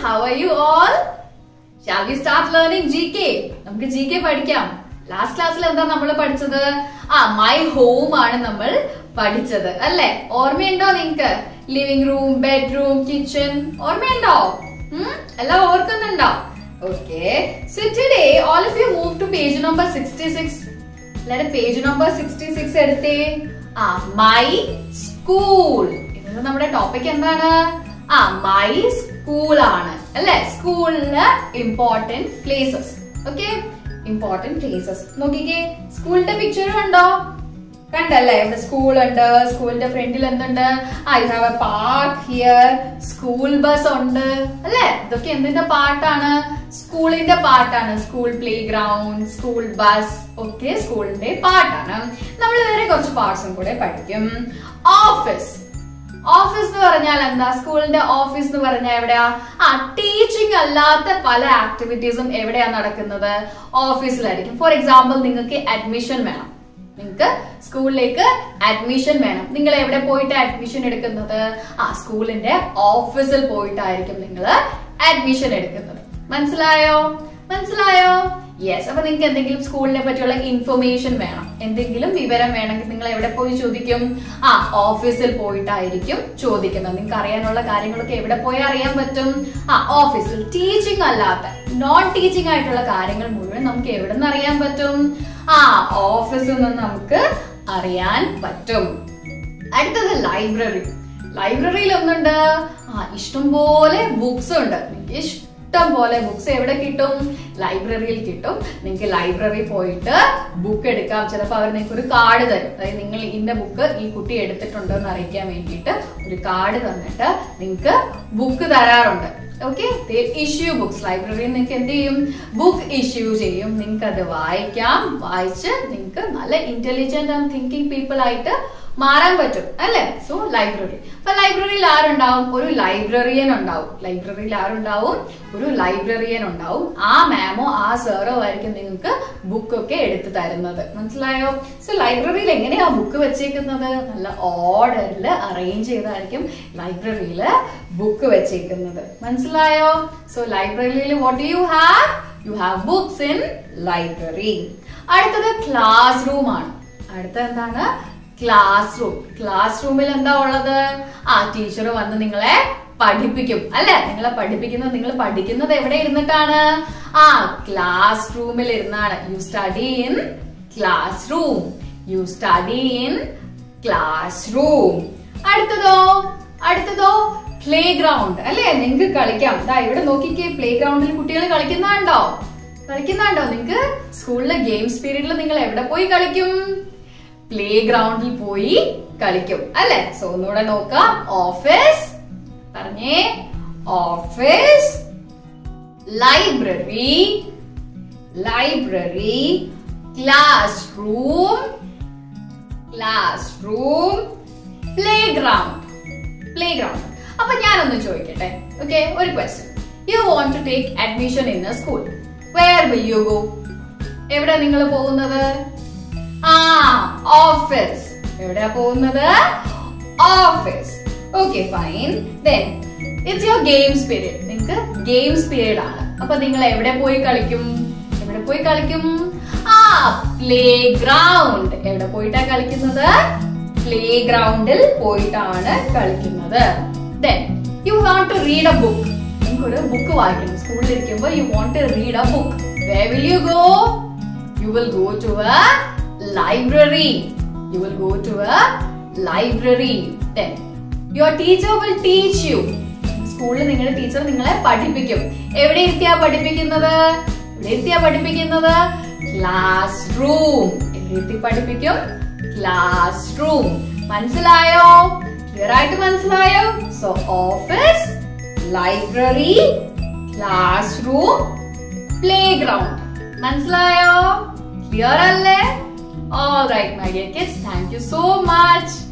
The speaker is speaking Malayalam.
how are you all? Shall we start learning GK? നമുക്ക് GK പഠിക്കാം ലാസ്റ്റ് ക്ലാസ്സിൽ എന്താ നമ്മൾ പഠിച്ചത് ആ മൈ ഹോം ആണ് നമ്മൾ പഠിച്ചത് അല്ലെ ഓർമ്മയുണ്ടോ നിങ്ങക്ക് ലിവിംഗ് റൂം ബെഡ്റൂം കിച്ചൺ ഓർമ്മയുണ്ടോ ഉം? എല്ലാം ഓർക്കുന്നുണ്ടോ okay so today all of you move to page number sixty six എല്ലാരും പേജ് നമ്പർ സിക്സ്റ്റി സിക്സ് എടുത്തേ ആ മൈ സ്കൂൾ ഇന്നത്തെ നമ്മുടെ ടോപ്പിക് എന്താണ് ആ മൈ സ്കൂൾ ആണ് അല്ലെ സ്കൂളില് important places okay important places നോക്കിക്കേ സ്കൂളിന്റെ പിക്ചർ കണ്ടോ കണ്ടല്ലേ ഇവിടെ സ്കൂൾ ഉണ്ട് സ്കൂളിന്റെ ഫ്രണ്ടിൽ എന്തുണ്ട് I have a park here school bus ഉണ്ട് അല്ലേ ഇതൊക്കെ എന്തിന്റെ പാട്ടാണ് സ്കൂളിന്റെ പാട്ടാണ് school playground school bus ഒക്കെ സ്കൂളിന്റെ പാട്ടാണ് നമ്മൾ വേറെ കുറച്ച് പാർട്സും കൂടെ പഠിക്കും ഓഫീസ് ഓഫീസ് എന്ന് പറഞ്ഞാൽ എന്താ സ്കൂളിന്റെ ഓഫീസ് എന്ന് പറഞ്ഞാൽ എവിടെയാ ആ ടീച്ചിങ് അല്ലാത്ത പല ആക്ടിവിറ്റീസും എവിടെയാ നടക്കുന്നത് ഓഫീസിലായിരിക്കും ഫോർ എക്സാമ്പിൾ നിങ്ങൾക്ക് അഡ്മിഷൻ വേണം നിങ്ങൾക്ക് സ്കൂളിലേക്ക് അഡ്മിഷൻ വേണം നിങ്ങൾ എവിടെ പോയിട്ട് അഡ്മിഷൻ എടുക്കുന്നത് ആ സ്കൂളിന്റെ ഓഫീസിൽ പോയിട്ടായിരിക്കും നിങ്ങൾ അഡ്മിഷൻ എടുക്കുന്നത് മനസ്സിലായോ മനസ്സിലായോ യെസ് അപ്പൊ നിങ്ങൾക്ക് എന്തെങ്കിലും സ്കൂളിനെ പറ്റിയുള്ള ഇൻഫർമേഷൻ വേണം എന്തെങ്കിലും വിവരം വേണമെങ്കിൽ നിങ്ങൾ എവിടെ പോയി ചോദിക്കും ആ ഓഫീസിൽ പോയിട്ടായിരിക്കും ചോദിക്കുന്നത് നിങ്ങൾക്ക് അറിയാനുള്ള കാര്യങ്ങളൊക്കെ എവിടെ പോയി അറിയാൻ പറ്റും ആ ഓഫീസിൽ ടീച്ചിങ് അല്ലാത്ത നോൺ ടീച്ചിങ് ആയിട്ടുള്ള കാര്യങ്ങൾ മുഴുവൻ നമുക്ക് എവിടെ നിന്ന് അറിയാൻ പറ്റും ആ ഓഫീസിൽ നിന്ന് നമുക്ക് അറിയാൻ പറ്റും അടുത്തത് ലൈബ്രറി ലൈബ്രറിയിൽ ഒന്നുണ്ട് ആ ഇഷ്ടംപോലെ ബുക്സ് ഉണ്ട് നിങ്ങൾക്ക് ഇഷ്ടം പോലെ ബുക്സ് എവിടെ കിട്ടും ലൈബ്രറിയിൽ കിട്ടും നിങ്ങൾക്ക് ലൈബ്രറി പോയിട്ട് ബുക്ക് എടുക്കാം ചിലപ്പോൾ അവർ നിങ്ങൾക്ക് ഒരു കാർഡ് തരും അതായത് നിങ്ങൾ ഇന്ന ബുക്ക് ഈ കുട്ടി എടുത്തിട്ടുണ്ടോ എന്ന് അറിയിക്കാൻ വേണ്ടിയിട്ട് ഒരു കാർഡ് തന്നിട്ട് നിങ്ങൾക്ക് ബുക്ക് തരാറുണ്ട് ഓക്കെ ഇഷ്യൂ ബുക്സ് ലൈബ്രറിയിൽ നിങ്ങൾക്ക് എന്ത് ചെയ്യും ബുക്ക് ഇഷ്യൂ ചെയ്യും നിങ്ങൾക്ക് അത് വായിക്കാം വായിച്ച് നിങ്ങൾക്ക് നല്ല ഇന്റലിജന്റ് ആൻഡ് തിങ്കിങ് പീപ്പിൾ ആയിട്ട് മാറാൻ പറ്റും അല്ലെ സോ ലൈബ്രറി അപ്പൊ ലൈബ്രറിയിൽ ആരുണ്ടാവും ഒരു ലൈബ്രറിയൻ ഉണ്ടാവും ലൈബ്രറിയിൽ ആരുണ്ടാവും ഒരു ലൈബ്രറിയൻ ഉണ്ടാവും ആ മാമോ ആ സാറോ ആയിരിക്കും നിങ്ങൾക്ക് ബുക്ക് ഒക്കെ എടുത്തു തരുന്നത് മനസ്സിലായോ സോ ലൈബ്രറിയിൽ എങ്ങനെയാ ബുക്ക് വെച്ചേക്കുന്നത് നല്ല ഓർഡറിൽ അറേഞ്ച് ചെയ്തായിരിക്കും ലൈബ്രറിയിൽ ബുക്ക് വെച്ചേക്കുന്നത് മനസ്സിലായോ സോ ലൈബ്രറിയിൽ what you have you have books in library അടുത്തത് ക്ലാസ് റൂം ആണ് അടുത്ത എന്താണ് ക്ലാസ് റൂം ക്ലാസ് റൂമിൽ എന്താ ഉള്ളത് ആ ടീച്ചർ വന്ന് നിങ്ങളെ പഠിപ്പിക്കും അല്ലെ നിങ്ങളെ പഠിപ്പിക്കുന്നത് നിങ്ങൾ പഠിക്കുന്നത് എവിടെ ഇരുന്നിട്ടാണ് ആ ക്ലാസ് റൂമിൽ ഇരുന്നാണ് you study in classroom you study in classroom അടുത്തതോ അടുത്തതോ പ്ലേ ഗ്രൗണ്ട് അല്ലെ നിങ്ങൾക്ക് കളിക്കാം ദാ ഇവിടെ നോക്കിക്കേ പ്ലേ ഗ്രൗണ്ടിൽ കുട്ടികൾ കളിക്കുന്നുണ്ടോ കളിക്കുന്നുണ്ടോ നിങ്ങൾക്ക് സ്കൂളിലെ ഗെയിംസ് പീരീഡിൽ നിങ്ങൾ എവിടെ പോയി കളിക്കും പ്ലേ ഗ്രൗണ്ടിൽ പോയി കളിക്കും അല്ലെ സോ ഒന്നുകൂടെ നോക്കാം ഓഫീസ് പറഞ്ഞേ office library library classroom classroom playground playground അപ്പൊ ഞാനൊന്ന് ചോദിക്കട്ടെ ഓക്കെ ഒരു question you want to take admission in a school where will you go എവിടെ നിങ്ങൾ പോകുന്നത് ആ ഓഫീസ് എവിടെയാ പോകുന്നത് office okay fine then it's your games period നിങ്ങൾക്ക് ഗെയിംസ് പീരീഡ് ആണ് അപ്പൊ നിങ്ങൾ എവിടെ പോയി കളിക്കും എവിടെ പോയി കളിക്കും ആ പ്ലേ ഗ്രൗണ്ട് എവിടെ പോയിട്ടാ കളിക്കുന്നത് പ്ലേ ഗ്രൗണ്ടിൽ പോയിട്ടാണ് കളിക്കുന്നത് then you want to read a book നിങ്ങൾക്ക് ഒരു ബുക്ക് വായിക്കണം സ്കൂളിൽ ഇരിക്കുമ്പോൾ you want to read a book where will you go you will go to a library. You will go to a library. Then your teacher will teach you. സ്കൂളിൽ നിങ്ങളുടെ ടീച്ചർ നിങ്ങളെ പഠിപ്പിക്കും എവിടെ ഇരുത്തിയാ പഠിപ്പിക്കുന്നത് എവിടെ ഇരുത്തിയാ പഠിപ്പിക്കുന്നത് ക്ലാസ് റൂം എവിടെ ഇരുത്തി പഠിപ്പിക്കും ക്ലാസ് റൂം മനസ്സിലായോ ക്ലിയർ ആയിട്ട് മനസ്സിലായോ so office library classroom playground മനസ്സിലായോ ക്ലിയർ അല്ലേ All right, my dear kids, thank you so much.